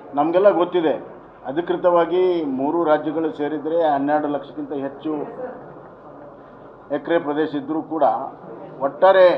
ನಮಗೆಲ್ಲ ಗೊತ್ತಿದೆ ಅಧಿಕೃತವಾಗಿ ಮೂರು ರಾಜ್ಯಗಳು ಸೇರಿದರೆ ಹನ್ನೆರಡು ಲಕ್ಷಕ್ಕಿಂತ ಹೆಚ್ಚು ಎಕರೆ ಪ್ರದೇಶ ಇದ್ದರೂ ಕೂಡ ಒಟ್ಟಾರೆ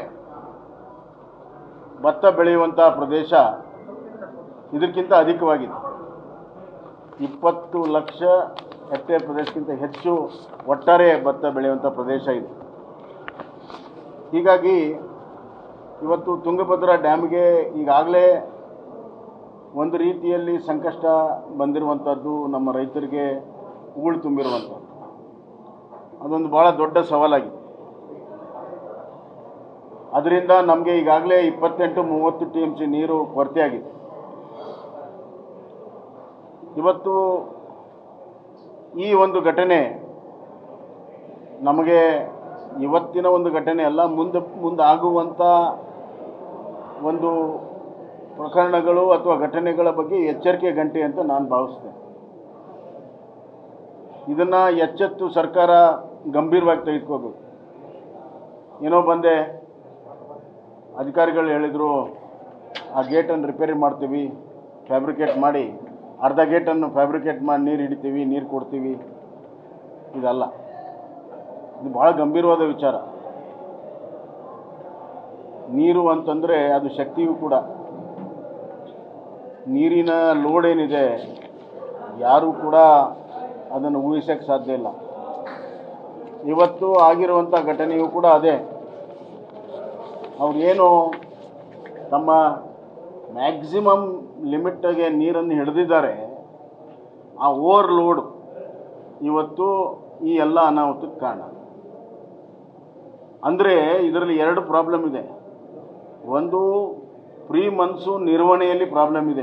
ಭತ್ತ ಬೆಳೆಯುವಂಥ ಪ್ರದೇಶ ಇದಕ್ಕಿಂತ ಅಧಿಕವಾಗಿದೆ ಇಪ್ಪತ್ತು ಲಕ್ಷ ಹೆಕ್ಟೇರ್ ಪ್ರದೇಶಕ್ಕಿಂತ ಹೆಚ್ಚು ಒಟ್ಟಾರೆ ಭತ್ತ ಬೆಳೆಯುವಂಥ ಪ್ರದೇಶ ಇದೆ ಹೀಗಾಗಿ ಇವತ್ತು ತುಂಗಭದ್ರಾ ಡ್ಯಾಮ್ಗೆ ಈಗಾಗಲೇ ಒಂದು ರೀತಿಯಲ್ಲಿ ಸಂಕಷ್ಟ ಬಂದಿರುವಂಥದ್ದು ನಮ್ಮ ರೈತರಿಗೆ ಉಗುಳು ತುಂಬಿರುವಂಥದ್ದು ಅದೊಂದು ಭಾಳ ದೊಡ್ಡ ಸವಾಲಾಗಿದೆ ಅದರಿಂದ ನಮಗೆ ಈಗಾಗಲೇ ಇಪ್ಪತ್ತೆಂಟು ಮೂವತ್ತು ಟಿ ಎಮ್ ಸಿ ನೀರು ಕೊರತೆಯಾಗಿದೆ ಇವತ್ತು ಈ ಒಂದು ಘಟನೆ ನಮಗೆ ಇವತ್ತಿನ ಒಂದು ಘಟನೆ ಅಲ್ಲ ಮುಂದೆ ಮುಂದೆ ಆಗುವಂಥ ಒಂದು ಪ್ರಕರಣಗಳು ಅಥವಾ ಘಟನೆಗಳ ಬಗ್ಗೆ ಎಚ್ಚರಿಕೆ ಗಂಟೆ ಅಂತ ನಾನು ಭಾವಿಸ್ತೇನೆ ಇದನ್ನು ಎಚ್ಚೆತ್ತು ಸರ್ಕಾರ ಗಂಭೀರವಾಗಿ ತೆಗೆದುಕೋಬೇಕು ಏನೋ ಬಂದೆ ಅಧಿಕಾರಿಗಳು ಹೇಳಿದರು ಆ ಗೇಟನ್ನು ರಿಪೇರಿ ಮಾಡ್ತೀವಿ ಫ್ಯಾಬ್ರಿಕೇಟ್ ಮಾಡಿ ಅರ್ಧ ಗೇಟನ್ನು ಫ್ಯಾಬ್ರಿಕೇಟ್ ಮಾಡಿ ನೀರು ಹಿಡಿತೀವಿ ನೀರು ಕೊಡ್ತೀವಿ ಇದಲ್ಲ ಇದು ಭಾಳ ಗಂಭೀರವಾದ ವಿಚಾರ ನೀರು ಅಂತಂದರೆ ಅದು ಶಕ್ತಿಯೂ ಕೂಡ ನೀರಿನ ಲೋಡ್ ಏನಿದೆ ಯಾರೂ ಕೂಡ ಅದನ್ನು ಊಹಿಸೋಕ್ಕೆ ಸಾಧ್ಯ ಇಲ್ಲ ಇವತ್ತು ಆಗಿರುವಂಥ ಘಟನೆಯೂ ಕೂಡ ಅದೇ ಏನು ತಮ್ಮ ಮ್ಯಾಕ್ಸಿಮಮ್ ಲಿಮಿಟ್ಗೆ ನೀರನ್ನು ಹಿಡಿದಿದ್ದಾರೆ ಆ ಓವರ್ಲೋಡ್ ಇವತ್ತು ಈ ಎಲ್ಲ ಅನಾಹುತಕ್ಕೆ ಕಾರಣ ಅಂದರೆ ಇದರಲ್ಲಿ ಎರಡು ಪ್ರಾಬ್ಲಮ್ ಇದೆ ಒಂದು ಪ್ರೀ ಮನ್ಸೂನ್ ನಿರ್ವಹಣೆಯಲ್ಲಿ ಪ್ರಾಬ್ಲಮ್ ಇದೆ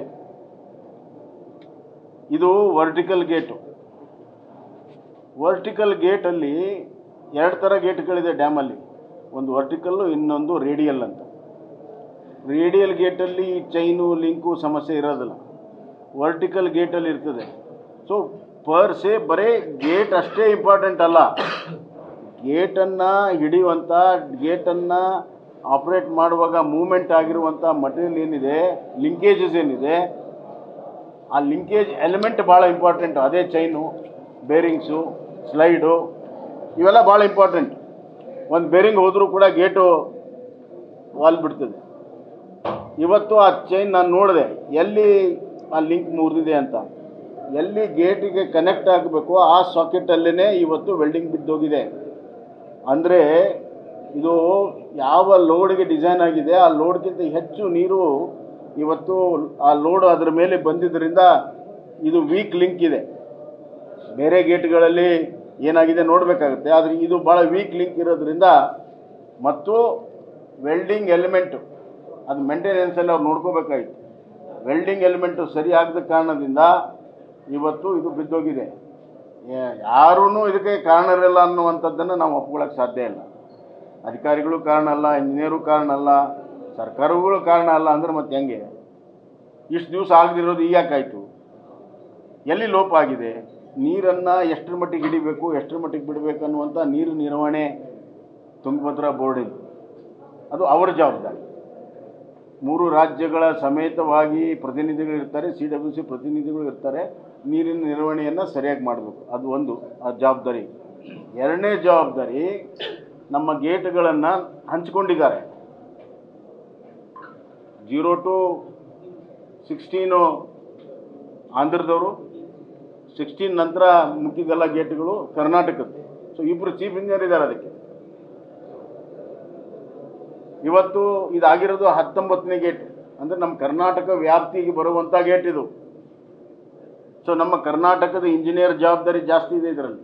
ಇದು ವರ್ಟಿಕಲ್ ಗೇಟು ವರ್ಟಿಕಲ್ ಗೇಟಲ್ಲಿ ಎರಡು ಥರ ಗೇಟ್ಗಳಿದೆ ಡ್ಯಾಮಲ್ಲಿ ಒಂದು ವರ್ಟಿಕಲ್ಲು ಇನ್ನೊಂದು ರೇಡಿಯಲ್ ಅಂತ ರೇಡಿಯಲ್ ಗೇಟಲ್ಲಿ ಚೈನು ಲಿಂಕು ಸಮಸ್ಯೆ ಇರೋದಿಲ್ಲ ವರ್ಟಿಕಲ್ ಗೇಟಲ್ಲಿ ಇರ್ತದೆ ಸೊ ಪರ್ ಸೇ ಬರೀ ಗೇಟ್ ಅಷ್ಟೇ ಇಂಪಾರ್ಟೆಂಟ್ ಅಲ್ಲ ಗೇಟನ್ನು ಹಿಡಿಯುವಂಥ ಗೇಟನ್ನು ಆಪ್ರೇಟ್ ಮಾಡುವಾಗ ಮೂಮೆಂಟ್ ಆಗಿರುವಂಥ ಮಟೀರಿಯಲ್ ಏನಿದೆ ಲಿಂಕೇಜಸ್ ಏನಿದೆ ಆ ಲಿಂಕೇಜ್ ಎಲಿಮೆಂಟ್ ಭಾಳ ಇಂಪಾರ್ಟೆಂಟು ಅದೇ ಚೈನು ಬೇರಿಂಗ್ಸು ಸ್ಲೈಡು ಇವೆಲ್ಲ ಭಾಳ ಇಂಪಾರ್ಟೆಂಟ್ ಒಂದು ಬೇರಿಂಗ್ ಹೋದರೂ ಕೂಡ ಗೇಟು ವಾಲ್ ಬಿಡ್ತದೆ ಇವತ್ತು ಆ ಚೈನ್ ನಾನು ನೋಡಿದೆ ಎಲ್ಲಿ ಆ ಲಿಂಕ್ ಮುರಿದಿದೆ ಅಂತ ಎಲ್ಲಿ ಗೇಟಿಗೆ ಕನೆಕ್ಟ್ ಆಗಬೇಕು ಆ ಸಾಕೆಟಲ್ಲೇ ಇವತ್ತು ವೆಲ್ಡಿಂಗ್ ಬಿದ್ದೋಗಿದೆ ಅಂದರೆ ಇದು ಯಾವ ಲೋಡ್ಗೆ ಡಿಸೈನ್ ಆಗಿದೆ ಆ ಲೋಡ್ಗಿಂತ ಹೆಚ್ಚು ನೀರು ಇವತ್ತು ಆ ಲೋಡ್ ಅದರ ಮೇಲೆ ಬಂದಿದ್ದರಿಂದ ಇದು ವೀಕ್ ಲಿಂಕ್ ಇದೆ ಬೇರೆ ಗೇಟ್ಗಳಲ್ಲಿ ಏನಾಗಿದೆ ನೋಡಬೇಕಾಗುತ್ತೆ ಆದರೆ ಇದು ಭಾಳ ವೀಕ್ ಲಿಂಕ್ ಇರೋದ್ರಿಂದ ಮತ್ತು ವೆಲ್ಡಿಂಗ್ ಎಲಿಮೆಂಟು ಅದು ಮೇಂಟೆನೆನ್ಸಲ್ಲಿ ಅವ್ರು ನೋಡ್ಕೋಬೇಕಾಗಿತ್ತು ವೆಲ್ಡಿಂಗ್ ಎಲಿಮೆಂಟು ಸರಿ ಆಗದ ಕಾರಣದಿಂದ ಇವತ್ತು ಇದು ಬಿದ್ದೋಗಿದೆ ಯಾರೂ ಇದಕ್ಕೆ ಕಾರಣರಿಲ್ಲ ಅನ್ನುವಂಥದ್ದನ್ನು ನಾವು ಒಪ್ಕೊಳ್ಳೋಕ್ಕೆ ಸಾಧ್ಯ ಇಲ್ಲ ಅಧಿಕಾರಿಗಳು ಕಾರಣ ಅಲ್ಲ ಇಂಜಿನಿಯರು ಕಾರಣ ಅಲ್ಲ ಸರ್ಕಾರಗಳು ಕಾರಣ ಅಲ್ಲ ಅಂದ್ರೆ ಮತ್ತೆ ಹೆಂಗೆ ಇಷ್ಟು ದಿವಸ ಆಗದಿರೋದು ಯಾಕಾಯಿತು ಎಲ್ಲಿ ಲೋಪ ಆಗಿದೆ ನೀರನ್ನು ಎಷ್ಟರ ಮಟ್ಟಿಗೆ ಹಿಡಿಬೇಕು ಎಷ್ಟರ ಮಟ್ಟಿಗೆ ಬಿಡಬೇಕು ಅನ್ನುವಂಥ ನೀರು ನಿರ್ವಹಣೆ ತುಂಗಭದ್ರಾ ಬೋರ್ಡಿಂದ ಅದು ಅವರ ಜವಾಬ್ದಾರಿ ಮೂರು ರಾಜ್ಯಗಳ ಸಮೇತವಾಗಿ ಪ್ರತಿನಿಧಿಗಳು ಇರ್ತಾರೆ ಸಿ ಡಬ್ಲ್ಯೂ ಸಿ ಪ್ರತಿನಿಧಿಗಳು ಇರ್ತಾರೆ ನೀರಿನ ನಿರ್ವಹಣೆಯನ್ನು ಸರಿಯಾಗಿ ಮಾಡಬೇಕು ಅದು ಒಂದು ಆ ಜವಾಬ್ದಾರಿ ಎರಡನೇ ಜವಾಬ್ದಾರಿ ನಮ್ಮ ಗೇಟ್ಗಳನ್ನು ಹಂಚಿಕೊಂಡಿದ್ದಾರೆ ಜೀರೋ ಟು ಸಿಕ್ಸ್ಟೀನು ಆಂಧ್ರದವರು ಸಿಕ್ಸ್ಟೀನ್ ನಂತರ ಮುಖ್ಯದೆಲ್ಲ ಗೇಟ್ಗಳು ಕರ್ನಾಟಕದ್ದು ಸೊ ಇಬ್ಬರು ಚೀಫ್ ಇಂಜಿನಿಯರ್ ಇದ್ದಾರೆ ಅದಕ್ಕೆ ಇವತ್ತು ಇದಾಗಿರೋದು ಹತ್ತೊಂಬತ್ತನೇ ಗೇಟ್ ಅಂದರೆ ನಮ್ಮ ಕರ್ನಾಟಕ ವ್ಯಾಪ್ತಿಗೆ ಬರುವಂಥ ಗೇಟ್ ಇದು ಸೊ ನಮ್ಮ ಕರ್ನಾಟಕದ ಇಂಜಿನಿಯರ್ ಜವಾಬ್ದಾರಿ ಜಾಸ್ತಿ ಇದೆ ಇದರಲ್ಲಿ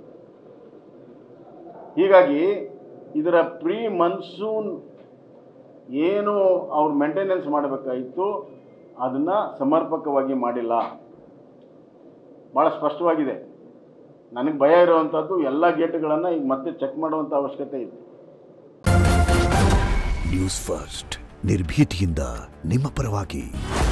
ಹೀಗಾಗಿ ಇದರ ಪ್ರೀ ಮನ್ಸೂನ್ ಏನು ಅವ್ರು ಮೇಂಟೆನೆನ್ಸ್ ಮಾಡಬೇಕಾಗಿತ್ತು ಅದನ್ನು ಸಮರ್ಪಕವಾಗಿ ಮಾಡಿಲ್ಲ ಭಾಳ ಸ್ಪಷ್ಟವಾಗಿದೆ ನನಗೆ ಭಯ ಇರುವಂಥದ್ದು ಎಲ್ಲ ಗೇಟ್ಗಳನ್ನು ಈಗ ಮತ್ತೆ ಚೆಕ್ ಮಾಡುವಂಥ ಅವಶ್ಯಕತೆ ಇದೆ ನ್ಯೂಸ್ ಫಸ್ಟ್ ನಿರ್ಭೀತಿಯಿಂದ ನಿಮ್ಮ ಪರವಾಗಿ